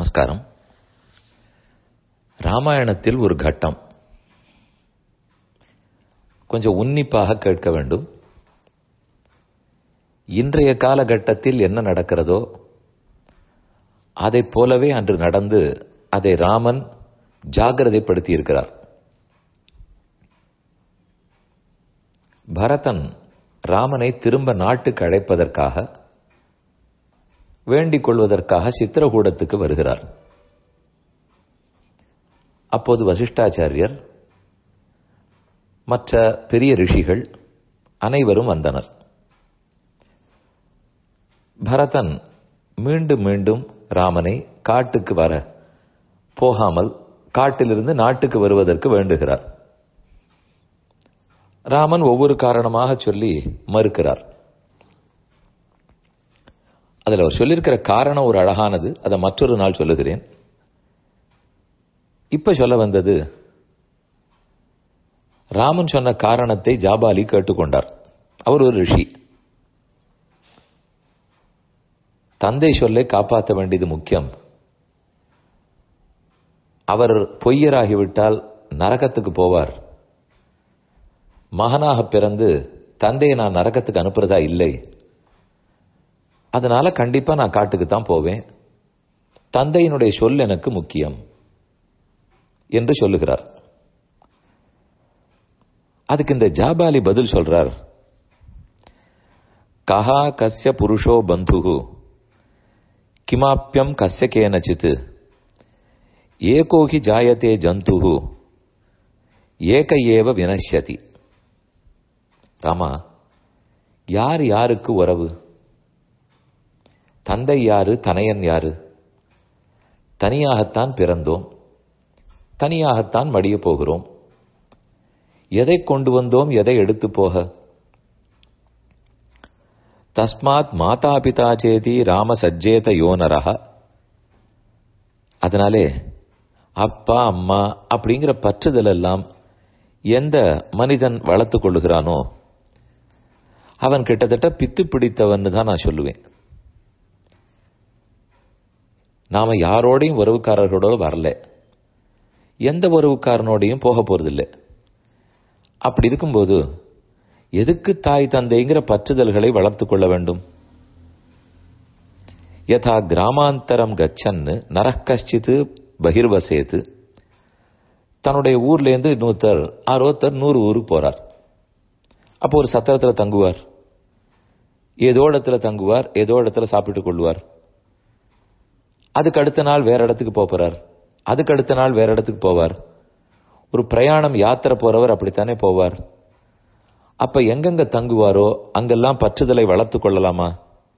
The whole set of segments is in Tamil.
நமஸ்காரம் ராமாயணத்தில் ஒரு கட்டம் கொஞ்சம் உன்னிப்பாக கேட்க வேண்டும் இன்றைய காலகட்டத்தில் என்ன நடக்கிறதோ அதைப் போலவே அன்று நடந்து அதை ராமன் ஜாகிரதைப்படுத்தி இருக்கிறார் பரதன் ராமனை திரும்ப நாட்டுக்கு அழைப்பதற்காக வேண்டிக் கொள்வதற்காக சித்திரகூடத்துக்கு வருகிறார் அப்போது வசிஷ்டாச்சாரியர் மற்ற பெரிய ரிஷிகள் அனைவரும் வந்தனர் பரதன் மீண்டும் மீண்டும் ராமனை காட்டுக்கு வர போகாமல் காட்டிலிருந்து நாட்டுக்கு வருவதற்கு வேண்டுகிறார் ராமன் ஒவ்வொரு காரணமாக சொல்லி மறுக்கிறார் அதில் அவர் சொல்லியிருக்கிற காரணம் ஒரு அழகானது அதை மற்றொரு நாள் சொல்லுகிறேன் இப்ப சொல்ல வந்தது ராமன் சொன்ன காரணத்தை ஜாபாலி கேட்டுக்கொண்டார் அவர் ஒரு ரிஷி தந்தை சொல்லை காப்பாற்ற வேண்டியது முக்கியம் அவர் பொய்யராகிவிட்டால் நரகத்துக்கு போவார் மகனாக பிறந்து தந்தையை நான் நரகத்துக்கு அனுப்புறதா இல்லை அதனால கண்டிப்பா நான் காட்டுக்கு தான் போவேன் தந்தையினுடைய சொல் எனக்கு முக்கியம் என்று சொல்லுகிறார் அதுக்கு இந்த ஜாபாலி பதில் சொல்றார் கஹா கஸ்ய புருஷோ பந்துகு கிமாப்பியம் கஸ்ய கேனச்சித் ஏகோகி ஜாயத்தே ஜந்துகு ஏக ஏவ வினஷ்யதி ராமா யார் யாருக்கு உறவு தந்தை யாரு தனையன் யாரு தனியாகத்தான் பிறந்தோம் தனியாகத்தான் மடிய போகிறோம் எதை கொண்டு வந்தோம் எதை எடுத்து போக தஸ்மாத் மாதா பிதா சேதி ராம சஜ்ஜேத யோனரக அதனாலே அப்பா அம்மா அப்படிங்கிற பற்றுதல் எல்லாம் எந்த மனிதன் வளர்த்து கொள்ளுகிறானோ அவன் கிட்டத்தட்ட பித்து பிடித்தவன் தான் நான் சொல்லுவேன் நாம யாரோடையும் உறவுக்காரர்களோட வரல எந்த உறவுக்காரனோடையும் போக போறதில்லை அப்படி இருக்கும்போது எதுக்கு தாய் தந்தைங்கிற பற்றுதல்களை வளர்த்து கொள்ள வேண்டும் யதா கிராமாந்தரம் கச்சன்னு நரக்கஷ்டித்து பகிர்வசேத்து தன்னுடைய ஊர்லேருந்து இன்னொருத்தர் ஆரோத்தர் நூறு ஊருக்கு போறார் அப்போ ஒரு சத்திரத்தில் தங்குவார் ஏதோ இடத்துல தங்குவார் ஏதோ இடத்துல சாப்பிட்டுக் கொள்வார் அதுக்கு அடுத்த நாள் வேற இடத்துக்கு போறார் அதுக்கு அடுத்த நாள் வேற இடத்துக்கு போவார் ஒரு பிரயாணம் யாத்திரை போறவர் அப்படித்தானே போவார் அப்ப எங்கெங்க தங்குவாரோ அங்கெல்லாம் பற்றுதலை வளர்த்து கொள்ளலாமா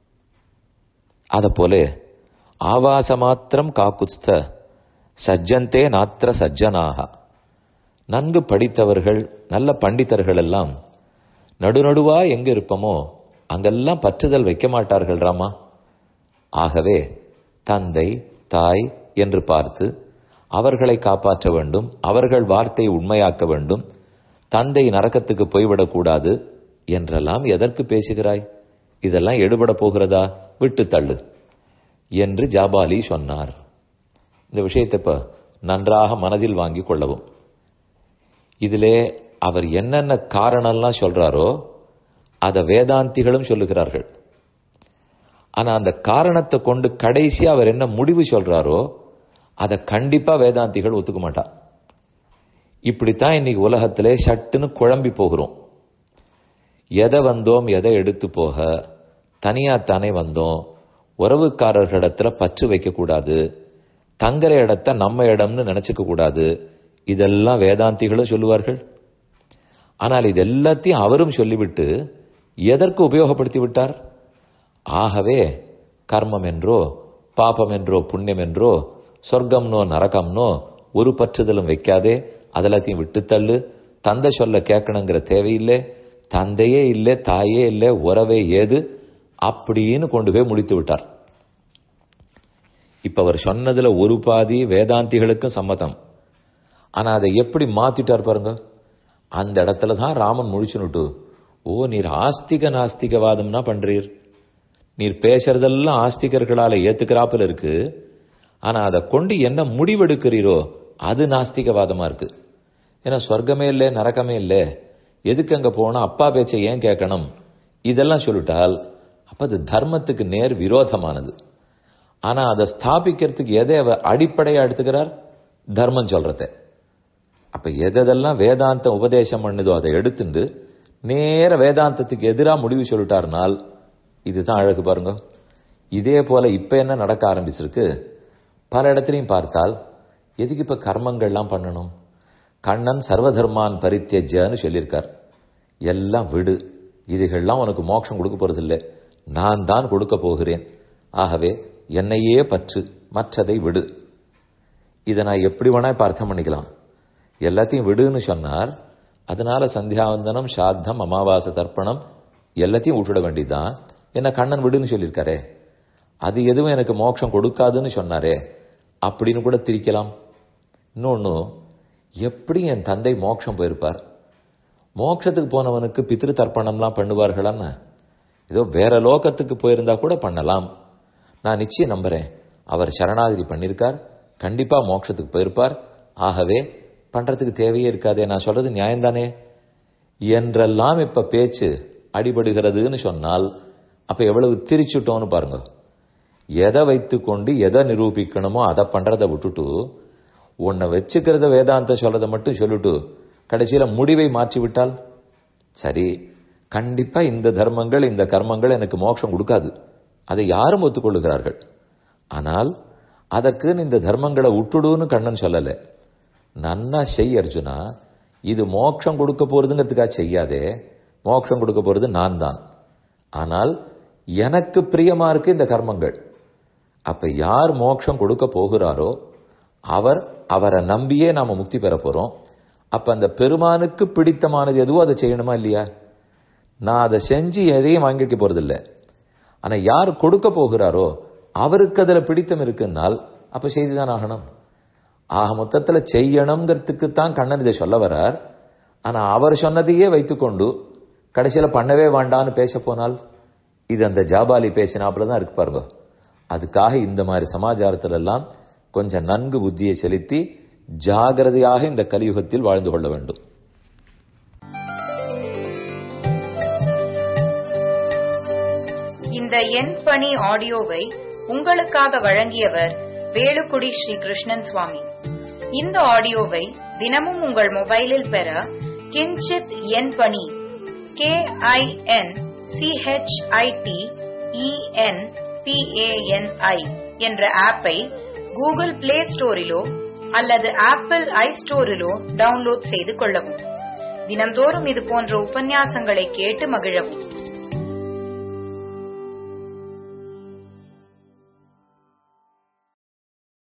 அத போல ஆவாச மாத்திரம் காக்குஸ்த சஜ்ஜந்தே நாத்திர சஜ்ஜனாக நன்கு படித்தவர்கள் நல்ல பண்டிதர்கள் எல்லாம் நடுநடுவா எங்க இருப்போமோ அங்கெல்லாம் பற்றுதல் வைக்க மாட்டார்கள் ராமா ஆகவே தந்தை தாய் என்று பார்த்து அவர்களை காப்பாற்ற வேண்டும் அவர்கள் வார்த்தையை உண்மையாக்க வேண்டும் தந்தை நரக்கத்துக்கு போய்விடக்கூடாது என்றெல்லாம் எதற்கு பேசுகிறாய் இதெல்லாம் எடுபட போகிறதா விட்டு தள்ளு என்று ஜாபாலி சொன்னார் இந்த விஷயத்தை இப்ப நன்றாக மனதில் வாங்கி கொள்ளவும் இதிலே அவர் என்னென்ன காரணம்லாம் சொல்றாரோ அதை வேதாந்திகளும் சொல்லுகிறார்கள் ஆனா அந்த காரணத்தை கொண்டு கடைசி அவர் என்ன முடிவு சொல்றாரோ அதை கண்டிப்பா வேதாந்திகள் ஒத்துக்க மாட்டா இப்படித்தான் இன்னைக்கு உலகத்திலே சட்டுன்னு குழம்பி போகிறோம் எதை வந்தோம் எதை எடுத்து போக தனியாத்தானே வந்தோம் உறவுக்காரர்களிடத்துல பற்று வைக்கக்கூடாது தங்குற இடத்த நம்ம இடம்னு நினைச்சுக்க கூடாது இதெல்லாம் வேதாந்திகளும் சொல்லுவார்கள் ஆனால் இது எல்லாத்தையும் அவரும் சொல்லிவிட்டு எதற்கு உபயோகப்படுத்தி விட்டார் ஆகவே கர்மம் என்றோ பாபம் என்றோ புண்ணியம் என்றோ சொர்க்கம்னோ நரகம்னோ ஒரு பற்றுதலும் வைக்காதே அதெல்லாத்தையும் விட்டுத்தள்ளு தந்தை சொல்ல கேட்கணுங்கிற தேவையில்லை தந்தையே இல்லை தாயே இல்லை உறவே ஏது அப்படின்னு கொண்டு போய் முடித்து விட்டார் இப்ப அவர் சொன்னதுல ஒரு பாதி வேதாந்திகளுக்கும் சம்மதம் ஆனா அதை எப்படி மாத்திட்டார் பாருங்க அந்த இடத்துல தான் ராமன் முழிச்சுனுட்டு ஓ நீர் ஆஸ்திக நாஸ்திகவாதம்னா பண்றீர் நீர் பேசுறதெல்லாம் ஆஸ்திகர்களால ஏத்துக்கிறாப்புல இருக்கு ஆனா அதை கொண்டு என்ன முடிவெடுக்கிறீரோ அது நாஸ்திகவாதமா இருக்கு ஏன்னா சொர்க்கமே இல்லை நரக்கமே இல்லை எதுக்கு அங்க போனா அப்பா பேச்சை ஏன் கேட்கணும் இதெல்லாம் சொல்லிட்டால் அப்ப அது தர்மத்துக்கு நேர் விரோதமானது ஆனா அதை ஸ்தாபிக்கிறதுக்கு எதை அவர் அடிப்படையா எடுத்துக்கிறார் தர்மம் சொல்றத அப்ப எதெல்லாம் வேதாந்தம் உபதேசம் பண்ணுதோ அதை எடுத்துட்டு நேர வேதாந்தத்துக்கு எதிராக முடிவு சொல்லிட்டாருனால் இதுதான் அழகு பாருங்க இதே போல இப்ப என்ன நடக்க ஆரம்பிச்சிருக்கு பல இடத்துலையும் பார்த்தால் எதுக்கு இப்ப கர்மங்கள்லாம் பண்ணணும் கண்ணன் சர்வதர்மான் பரித்தியஜன்னு சொல்லியிருக்கார் எல்லாம் விடு இதுகள்லாம் உனக்கு மோட்சம் கொடுக்க போறதில்லை நான் தான் கொடுக்க போகிறேன் ஆகவே என்னையே பற்று மற்றதை விடு இதை நான் எப்படி வேணா இப்ப அர்த்தம் பண்ணிக்கலாம் எல்லாத்தையும் விடுன்னு சொன்னார் அதனால சந்தியாவந்தனம் சாத்தம் அமாவாசை தர்ப்பணம் எல்லாத்தையும் விட்டுட வேண்டியதுதான் என்ன கண்ணன் விடுன்னு சொல்லியிருக்காரே அது எதுவும் எனக்கு மோட்சம் கொடுக்காதுன்னு சொன்னாரே அப்படின்னு கூட திரிக்கலாம் இன்னொன்னு எப்படி என் தந்தை மோட்சம் போயிருப்பார் மோட்சத்துக்கு போனவனுக்கு பித்திரு தர்ப்பணம்லாம் பண்ணுவார்களான்னு ஏதோ வேற லோகத்துக்கு போயிருந்தா கூட பண்ணலாம் நான் நிச்சயம் நம்புறேன் அவர் சரணாகதி பண்ணியிருக்கார் கண்டிப்பா மோட்சத்துக்கு போயிருப்பார் ஆகவே பண்றதுக்கு தேவையே இருக்காதே நான் சொல்றது நியாயம்தானே என்றெல்லாம் இப்ப பேச்சு அடிபடுகிறதுன்னு சொன்னால் அப்ப எவ்வளவு திரிச்சுட்டோம்னு பாருங்க எதை வைத்துக்கொண்டு எதை நிரூபிக்கணுமோ அதை பண்றதை விட்டுட்டு உன்னை வச்சுக்கிறத வேதாந்த சொல்றதை மட்டும் சொல்லிட்டு கடைசியில முடிவை மாற்றி விட்டால் சரி கண்டிப்பா இந்த தர்மங்கள் இந்த கர்மங்கள் எனக்கு மோட்சம் கொடுக்காது அதை யாரும் ஒத்துக்கொள்ளுகிறார்கள் ஆனால் அதற்குன்னு இந்த தர்மங்களை விட்டுடுன்னு கண்ணன் சொல்லல நன்னா செய் அர்ஜுனா இது மோட்சம் கொடுக்க போறதுங்கிறதுக்காக செய்யாதே மோட்சம் கொடுக்க போறது நான் தான் ஆனால் எனக்கு பிரியமா இருக்கு இந்த கர்மங்கள் அப்ப யார் மோட்சம் கொடுக்க போகிறாரோ அவர் அவரை நம்பியே நாம முக்தி பெற போறோம் அப்ப அந்த பெருமானுக்கு பிடித்தமானது எதுவோ அதை செய்யணுமா இல்லையா நான் அதை செஞ்சு எதையும் வாங்கிக்க போறதில்ல ஆனா யார் கொடுக்க போகிறாரோ அவருக்கு அதுல பிடித்தம் இருக்குன்னால் அப்ப செய்துதான் ஆகணும் ஆக மொத்தத்துல செய்யணுங்கிறதுக்கு தான் கண்ணன் இதை சொல்ல வரார் ஆனா அவர் சொன்னதையே வைத்துக்கொண்டு கடைசியில பண்ணவே வேண்டான்னு பேச போனால் இது அந்த ஜாபாலி பேசினாப்புல தான் இருக்கு பாருங்க அதுக்காக இந்த மாதிரி சமாச்சாரத்துல எல்லாம் கொஞ்சம் நன்கு புத்தியை செலுத்தி ஜாகிரதையாக இந்த கலியுகத்தில் வாழ்ந்து கொள்ள வேண்டும் இந்த எண் பணி ஆடியோவை உங்களுக்காக வழங்கியவர் வேலுக்குடி ஸ்ரீ கிருஷ்ணன் சுவாமி இந்த ஆடியோவை தினமும் உங்கள் மொபைலில் பெற கிஞ்சித் எண் பணி கே ஐ என் சிஹெச்ஐடி இஎன் பிஏஎன்ஐ என்ற ஆப்பை கூகுள் பிளே ஸ்டோரிலோ அல்லது ஆப்பிள் ஐ ஸ்டோரிலோ டவுன்லோட் செய்து கொள்ளவும் தினம்தோறும் இது போன்ற உபன்யாசங்களை கேட்டு மகிழவும்